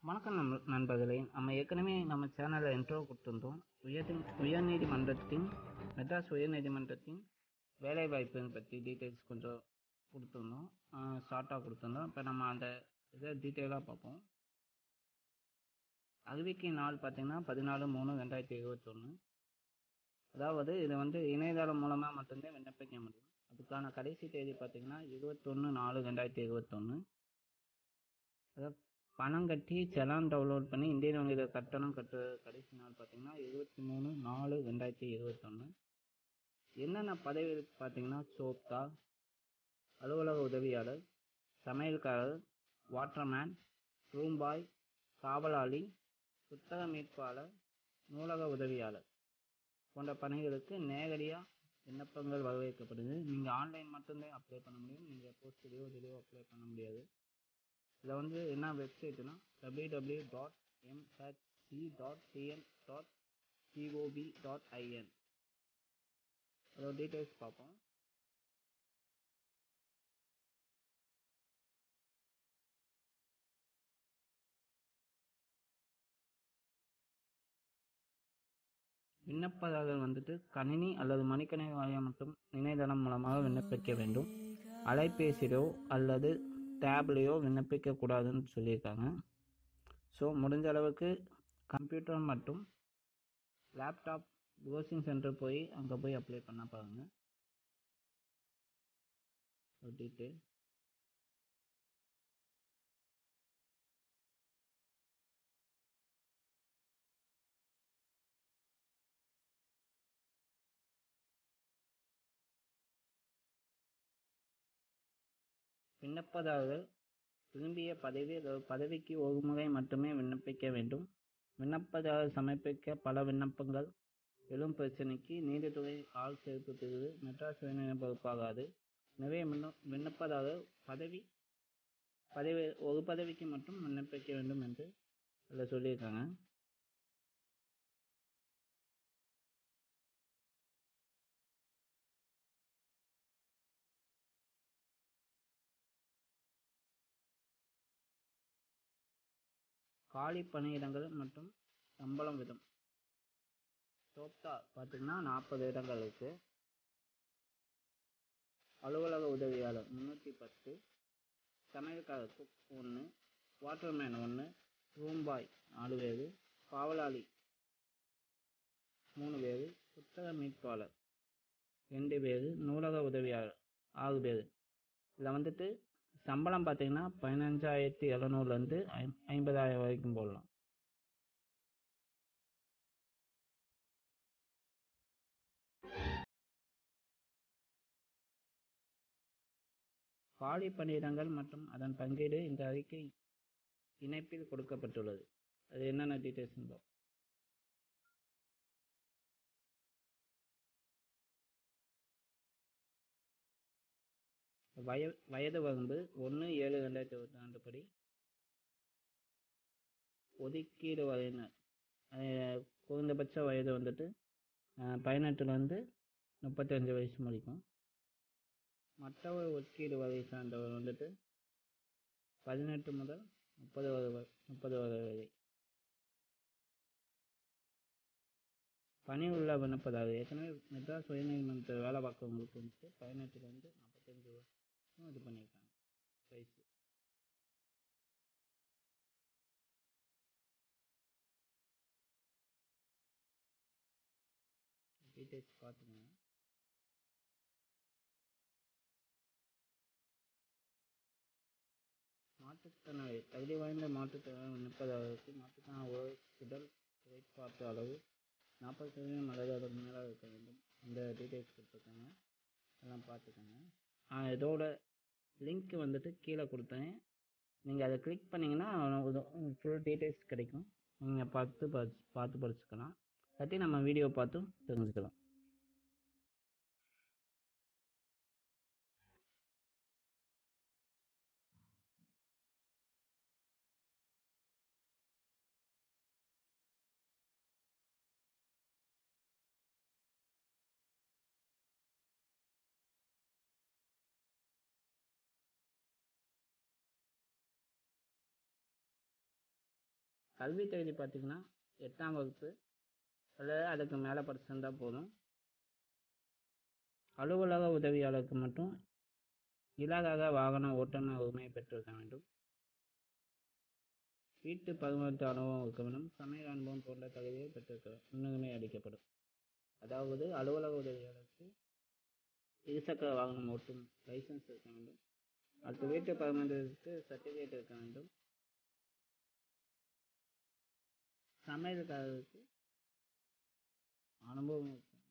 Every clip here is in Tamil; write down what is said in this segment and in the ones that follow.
வணக்கம் நம் நண்பர்களே நம்ம ஏற்கனவே நம்ம சேனலில் இன்ட்ரோ கொடுத்துருந்தோம் உயர் உயர்நீதிமன்றத்தின் மெட்ராஸ் உயர்நீதிமன்றத்தின் வேலைவாய்ப்பு பற்றி டீட்டெயில்ஸ் கொஞ்சம் கொடுத்துருந்தோம் ஷார்ட்டாக கொடுத்துருந்தோம் இப்போ நம்ம அந்த இதை டீட்டெயிலாக பார்ப்போம் அறிவிக்கை நாள் பார்த்தீங்கன்னா பதினாலு மூணு ரெண்டாயிரத்தி இருபத்தொன்று அதாவது இது வந்து இணையதளம் மூலமாக மட்டும்தான் விண்ணப்பிக்க முடியும் அதுக்கான கடைசி தேதி பார்த்தீங்கன்னா இருபத்தொன்று நாலு ரெண்டாயிரத்தி இருபத்தொன்று அதாவது பணம் கட்டி செலான் டவுன்லோட் பண்ணி இந்தியன் வங்கியில் கட்டணம் கட்டுற கடைசி நாள் பார்த்தீங்கன்னா இருபத்தி மூணு நாலு ரெண்டாயிரத்தி இருபத்தொன்று என்னென்ன பதவி பார்த்தீங்கன்னா சோப்தா அலுவலக உதவியாளர் சமையல்காரர் வாட்டர்மேன் ரூம் பாய் காவலாளி புத்தக மீட்பாளர் நூலக உதவியாளர் போன்ற பணிகளுக்கு நேரடியாக விண்ணப்பங்கள் வரவேற்கப்படுது நீங்கள் ஆன்லைன் மட்டும்தான் அப்ளை பண்ண முடியும் நீங்கள் போஸ்ட்லேயோ இதுலேயோ அப்ளை பண்ண முடியாது இதில் வந்து என்ன வெப்சைட்னா W W dot MHC dot TN dot COP dot IN அதோட டீட்டெயில்ஸ் பார்ப்போம் விண்ணப்பதாரர் வந்துட்டு கணினி அல்லது மடிக்கணினி வாரியம் மற்றும் இணையதளம் மூலமாக விண்ணப்பிக்க வேண்டும் அலைபேசியிலோ அல்லது டேப்லேயோ விண்ணப்பிக்க கூடாதுன்னு சொல்லியிருக்காங்க ஸோ முடிஞ்ச அளவுக்கு கம்ப்யூட்டர் மற்றும் லேப்டாப் ப்ரௌசிங் சென்டர் போய் அங்கே போய் அப்ளை பண்ண பாருங்க டீட்டெயில் விண்ணப்பதாரர்கள் விரும்பிய பதவி பதவிக்கு ஒரு முறை மட்டுமே விண்ணப்பிக்க வேண்டும் விண்ணப்பதாரர் சமர்ப்பிக்க பல விண்ணப்பங்கள் எழும் பிரச்சனைக்கு நீதித்துறை ஆள் சேர்ப்பு பிரிவு மெட்ராஸ் உயர்நீதி பொறுப்பாகாது எனவே விண்ண விண்ணப்பதாரர் பதவி பதவி ஒரு பதவிக்கு மட்டும் விண்ணப்பிக்க வேண்டும் என்று அதில் சொல்லியிருக்காங்க காலி பணியிடங்கள் மற்றும் சம்பளம் விதம் சோப்தா பார்த்தீங்கன்னா நாற்பது இடங்கள் இருக்கு அலுவலக உதவியாளர் முந்நூற்றி பத்து சமையல்காரர் குக் ஒன்று வாட்டர்மேன் ஒன்று ரூம் பாய் நாலு பேர் காவலாளி மூணு பேர் புத்தக மீட்பாளர் ரெண்டு பேர் நூலக உதவியாளர் ஆறு பேர் இதில் வந்துட்டு சம்பளம் பார்த்தீங்கன்னா பதினஞ்சாயிரத்தி எழுநூறுலேருந்து ஐம் ஐம்பதாயிரம் வரைக்கும் போடலாம் காலி பணியிடங்கள் மற்றும் அதன் பங்கீடு இந்த அறிக்கை இணைப்பில் கொடுக்கப்பட்டுள்ளது அது என்னென்ன டீட்டெயில்ஸ் பார்ப்போம் வய வயது வரம்பு ஒன்று ஏழு ரெண்டாயிரத்தி இருபத்தி ரெண்டு படி ஒதுக்கீடு வரையினர் குறைந்தபட்ச வயது வந்துட்டு பதினெட்டுலேருந்து முப்பத்தஞ்சு வயசு முடிக்கும் மற்றவர் ஒதுக்கீடு வரை சார்ந்தவர் வந்துட்டு பதினெட்டு முதல் முப்பது வரை முப்பது வரை வரை பணி உள்ள விண்ணப்பதாரர் ஏற்கனவே மெட்ராஸ் உயர்நீதிமன்ற வேலை பார்க்கறவங்களுக்கு வந்துட்டு பதினெட்டுலேருந்து நாற்பத்தஞ்சு வருஷம் இது பண்ணியிருக்காங்க வயசு டீட்டெயில்ஸ் பார்த்துக்கோங்க மாற்றுத்திறனாளி தகுதி வாய்ந்த மாற்றுத்திறனாளி விண்ணப்பதாரருக்கு மாற்றுத்திறனாளி உடல் குறைபாட்டு அளவு நாற்பது சதவீதம் அல்லது அதற்கு மேலாக இருக்க வேண்டும் இந்த டீட்டெயில்ஸ் கொடுத்துருக்காங்க அதெல்லாம் பார்த்துக்கோங்க இதோட லிங்க் வந்துட்டு கீழே கொடுத்தேன் நீங்கள் அதை கிளிக் பண்ணிங்கன்னா ஃபுல் டீட்டெயில்ஸ் கிடைக்கும் நீங்கள் பார்த்து பார்த்து படிச்சுக்கலாம் இல்லாட்டி நம்ம வீடியோ பார்த்தும் தெரிஞ்சுக்கலாம் கல்வி தகுதி பார்த்தீங்கன்னா எட்டாம் வகுப்பு அல்லது அதுக்கு மேலே படிச்சிருந்தா போதும் அலுவலக உதவியாளருக்கு மட்டும் இலகாக வாகன ஓட்டுநர் உரிமை பெற்றிருக்க வேண்டும் வீட்டு பரிமாற்ற அனுபவம் இருக்க வேண்டும் சமையல் அனுபவம் போன்ற தகுதியை பெற்றிருக்க முன்னுரிமை அளிக்கப்படும் அதாவது அலுவலக உதவியாளருக்கு இருசக்கர வாகனம் ஓட்டும் லைசன்ஸ் இருக்க வேண்டும் அடுத்து வீட்டு பரிமாற்றத்திற்கு சர்டிஃபிகேட் இருக்க வேண்டும் சமையல்காரருக்கு அனுபவம் இருக்க வேண்டும்.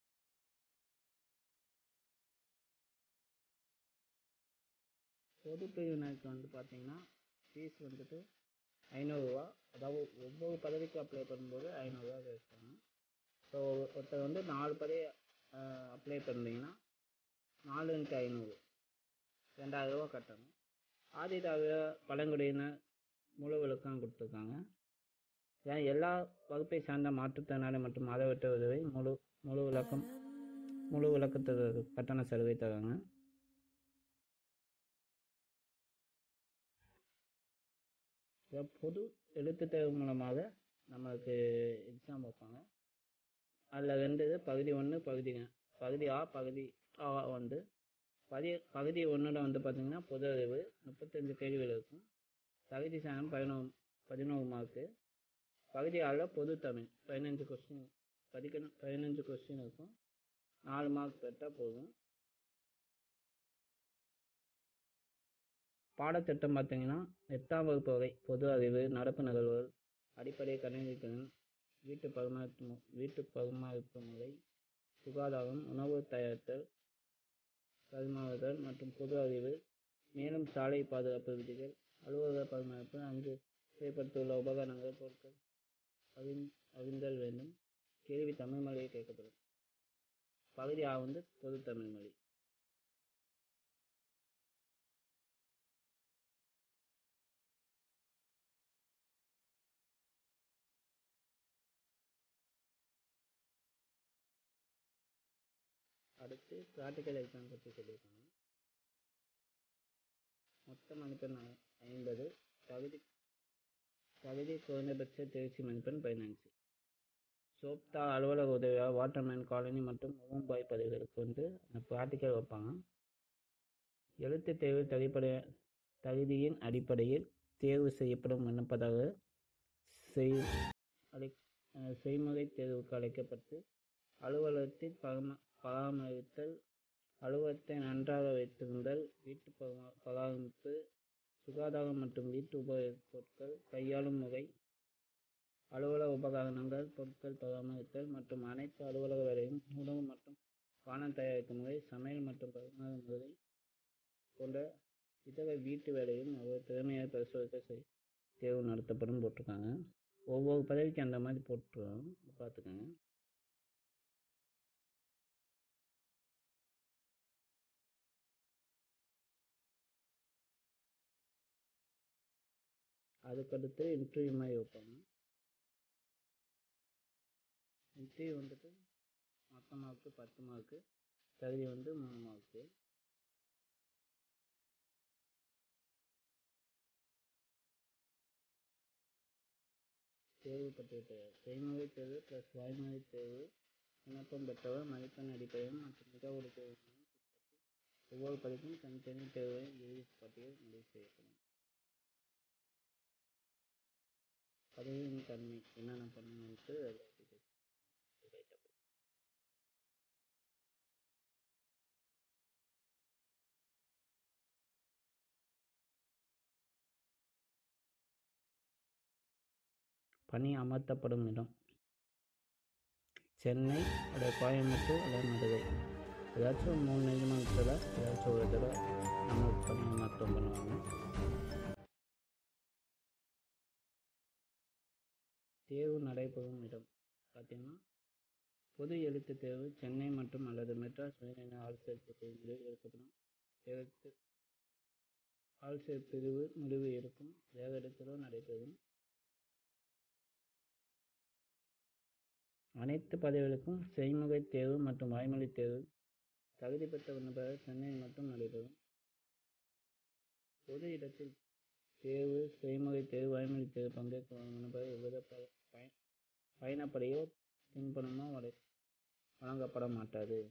பொது பிரிவினருக்கு வந்து பார்த்தீங்கன்னா ஃபீஸ் வந்துட்டு ஐநூறுரூவா அதாவது ஒவ்வொரு பதவிக்கு அப்ளை பண்ணும்போது ஐநூறுரூவா கேட்பாங்க ஸோ ஒருத்தர் வந்து நாலு பதவி அப்ளை பண்ணுறீங்கன்னா நாலு இன்ட்டு ஐநூறு ரெண்டாயிரரூவா கட்டணும் ஆதிதாவிய பழங்குடியினர் முழு விளக்கம் கொடுத்துருக்காங்க ஏன் எல்லா வகுப்பை சார்ந்த மாற்றுத்திறனாளி மற்றும் மாதவட்ட உதவி முழு முழு விளக்கம் முழு விளக்கத்துக்கு கட்டண சலுகை தராங்க இதை பொது எழுத்துத் தேர்வு மூலமாக நம்மளுக்கு எக்ஸாம் வைப்பாங்க அதில் ரெண்டு இது பகுதி ஒன்று பகுதி பகுதி ஆ பகுதி ஆ வந்து பகுதி பகுதி ஒன்றில் வந்து பார்த்திங்கன்னா பொது அறிவு முப்பத்தஞ்சு கேள்விகள் இருக்கும் தகுதி சாணம் பதினோரு பதினோரு மார்க்கு பகுதி ஆறில் பொது தமிழ் பதினஞ்சு கொஸ்டின் படிக்கணும் பதினஞ்சு கொஸ்டின் இருக்கும் நாலு மார்க் பெற்றால் போதும் பாடத்திட்டம் பார்த்தீங்கன்னா எட்டாம் வகுப்பு வரை பொது அறிவு நடப்பு நிகழ்வுகள் அடிப்படை கணினித்திறன் வீட்டு பரிமாற்று மு- வீட்டு பரிமாற்று முறை சுகாதாரம் உணவு தயாரித்தல் பரிமாறுதல் மற்றும் பொது அறிவு மேலும் சாலை பாதுகாப்பு விதிகள் அலுவலக பரிமாற்று அங்கு செய்யப்பட்டுள்ள உபகரணங்கள் பொருட்கள் அறிந் அறிந்தல் வேண்டும் கேள்வி தமிழ் மொழியில் கேட்கப்படும் பகுதி ஆ வந்து பொது தமிழ் மொழி அடுத்து ப்ராக்டிக்கல் எக்ஸாம் பற்றி சொல்லியிருக்காங்க மொத்த மதிப்பெண் ஐ- ஐம்பது தகுதி தகுதி குறைந்தபட்ச தேர்ச்சி மதிப்பெண் பதினஞ்சு சோப்தா அலுவலக உதவியாளர் வாட்டர்மேன் காலனி மற்றும் மும்பாய் பதவிகளுக்கு வந்து அந்த ப்ராக்டிக்கல் வைப்பாங்க எழுத்து தேர்வு தகுதிப்படைய தகுதியின் அடிப்படையில் தேர்வு செய்யப்படும் விண்ணப்பதாக செய் அழை அஹ் செய்முறை தேர்வுக்கு அழைக்கப்பட்டு அலுவலகத்தில் பரம பராமரித்தல் அலுவலகத்தை நன்றாக வைத்திருந்தல் வீட்டு பரா- பராமரிப்பு சுகாதாரம் மற்றும் வீட்டு உபயோகப் பொருட்கள் கையாளும் முறை அலுவலக உபகரணங்கள் பொருட்கள் பராமரித்தல் மற்றும் அனைத்து அலுவலக வேலையும் உணவு மற்றும் பானம் தயாரிக்கும் முறை சமையல் மற்றும் பரிமாறும் முறை போன்ற இதர வீட்டு வேலையும் அவர் திறமையை பரிசோதிக்க செய் தேர்வு நடத்தப்படும் போட்டிருக்காங்க ஒவ்வொரு பதவிக்கு அந்த மாதிரி போட்டுருக்காங்க பார்த்துக்கோங்க அதுக்கடுத்து இன்டர்வியூ மாதிரி வைப்பாங்க இன்டர்வியூ வந்துட்டு மொத்த மார்க்கு பத்து மார்க்கு தகுதி வந்து மூணு மார்க்கு தேர்வு பற்றிய செய்முறை தேர்வு ப்ளஸ் வாய்மொழி தேர்வு விண்ணப்பம் பெற்றவர் மதிப்பெண் அடிப்படையில் மற்றும் மிக ஒரு தேர்வு ஒவ்வொரு படிப்பும் தனித்தனி தேர்வை இறுதி பட்டியல் முடிவு செய்யப்படும் பதவியின் தன்மை என்னென்ன பண்ணணுன்ட்டு அதில் இது ரைட்டப் பணி அமர்த்தப்படும் இடம் சென்னை அல்லது கோயம்புத்தூர் அல்லது மதுரை ஏதாச்சும் ஒரு மூணு நீதிமன்றத்தில் ஏதாச்சும் ஒரு இதில் நம்ம பணி அமர்த்தம் பண்ணுவாங்க தேர்வு நடைபெறும் இடம் பார்த்தீங்கன்னா பொது எழுத்துத் தேர்வு சென்னை மற்றும் அல்லது மெட்ராஸ் உயர்நிலை ஆட்சேர்ப்பு பிரிவில் எடுக்கப்படும் எழுத்து ஆட்சேர் பிரிவு முடிவு இருக்கும் வேறு இடத்திலோ நடைபெறும் அனைத்து பதவிகளுக்கும் செய்முறை தேர்வு மற்றும் வாய்மொழி தேர்வு தகுதி பெற்ற விண்ணப்பர்கள் சென்னையில் மட்டும் நடைபெறும் பொது இடத்தில் தேர்வு செய்முறை தேர்வு வாய்மொழி தேர்வு பங்கேற்க விண்ணப்ப எவ்வித ப பயன் பயணப்படியோ பின்பணமோ வழ வழங்கப்பட மாட்டாது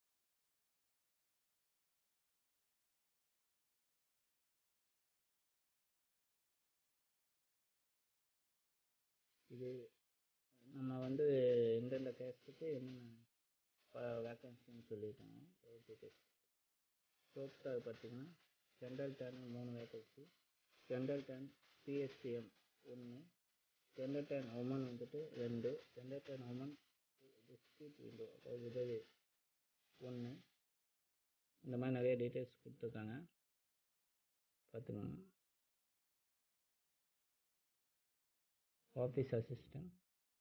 இது நம்ம வந்து எந்தெந்த கேஸ்ட்டுக்கு என்னென்ன வேக்கன்சின்னு சொல்லியிருக்காங்க சோப்டார் பார்த்தீங்கன்னா ஜென்ரல் டேன் மூணு வேக்கன்சி ஜென்ரல் டேன் பிஎஸ்டிஎம் ஒன்று ஜென்ரல் டேன் உமன் வந்துட்டு ரெண்டு general turn woman destitute widow அதாவது உதவி ஒன்று இந்த மாதிரி நிறைய டீட்டெயில்ஸ் கொடுத்துருக்காங்க பார்த்துக்கோங்க ஆஃபீஸ் அசிஸ்டன்ட்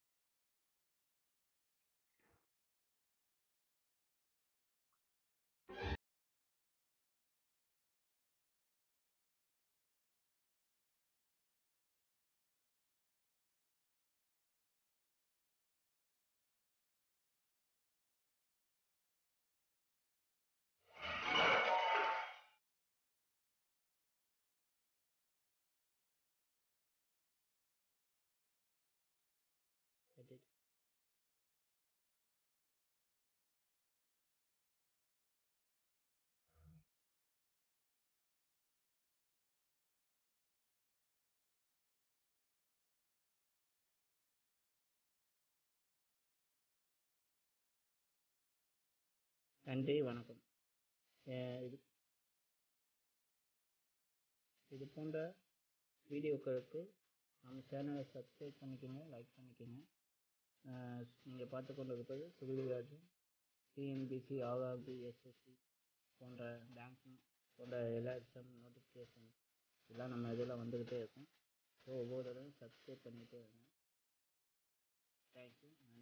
edit நன்றி வணக்கம் அஹ் இது இது போன்ற வீடியோக்களுக்கு நம்ம சேனலை சப்ஸ்கிரைப் பண்ணிக்கோங்க லைக் பண்ணிக்கோங்க நீங்கள் பார்த்து கொண்டு இருப்பது சுகுலிராஜ் டிஎன்பிசி ஆர்ஆர்பி எஸ்எஸ்சி போன்ற பேங்க் போன்ற எல்லா எக்ஸாம் நோட்டிஃபிகேஷன் இதெல்லாம் நம்ம இதில் வந்துக்கிட்டே இருக்கும் ஸோ ஒவ்வொரு தடவையும் சப்ஸ்கிரைப் பண்ணிகிட்டே இருங்க தேங்க்யூ